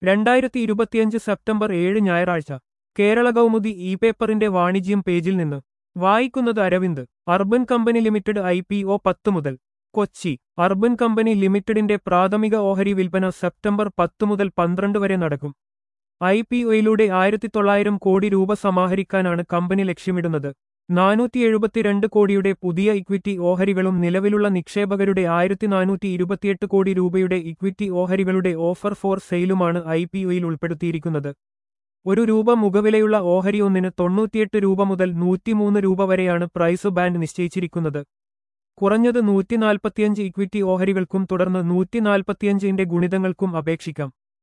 രണ്ടായിരത്തി ഇരുപത്തിയഞ്ച് സെപ്റ്റംബർ ഏഴ് ഞായറാഴ്ച കേരള കൗമുദി ഇ പേപ്പറിന്റെ വാണിജ്യം പേജിൽ നിന്ന് വായിക്കുന്നത് Aravind urban company limited I P O പത്ത് മുതൽ കൊച്ചി അർബൻ കമ്പനി ലിമിറ്റഡിന്റെ പ്രാഥമിക ഓഹരി വിൽപ്പന സെപ്റ്റംബർ പത്ത് മുതൽ പന്ത്രണ്ട് വരെ നടക്കും ഐ പി ഒയിലൂടെ ആയിരത്തി തൊള്ളായിരം കോടി രൂപ സമാഹരിക്കാനാണ് കമ്പനി ലക്ഷ്യമിടുന്നത് നാനൂറ്റി എഴുപത്തിരണ്ട് കോടിയുടെ പുതിയ ഇക്വിറ്റി ഓഹരികളും നിലവിലുള്ള നിക്ഷേപകരുടെ ആയിരത്തി നാനൂറ്റി ഇരുപത്തിയെട്ട് കോടി രൂപയുടെ ഇക്വിറ്റി ഓഹരികളുടെ ഓഫർ ഫോർ സെയിലുമാണ് ഐ പി ഒയിൽ ഉൾപ്പെടുത്തിയിരിക്കുന്നത് ഒരു രൂപ മുഖവിലയുള്ള ഓഹരി ഒന്നിന് തൊണ്ണൂറ്റിയെട്ട് രൂപ മുതൽ നൂറ്റിമൂന്ന് രൂപ വരെയാണ് പ്രൈസ് ബാൻഡ് നിശ്ചയിച്ചിരിക്കുന്നത് കുറഞ്ഞത് നൂറ്റിനാൽപ്പത്തിയഞ്ച് ഇക്വിറ്റി ഓഹരികൾക്കും തുടർന്ന് നൂറ്റിനാൽപ്പത്തിയഞ്ചിന്റെ ഗുണിതങ്ങൾക്കും അപേക്ഷിക്കാം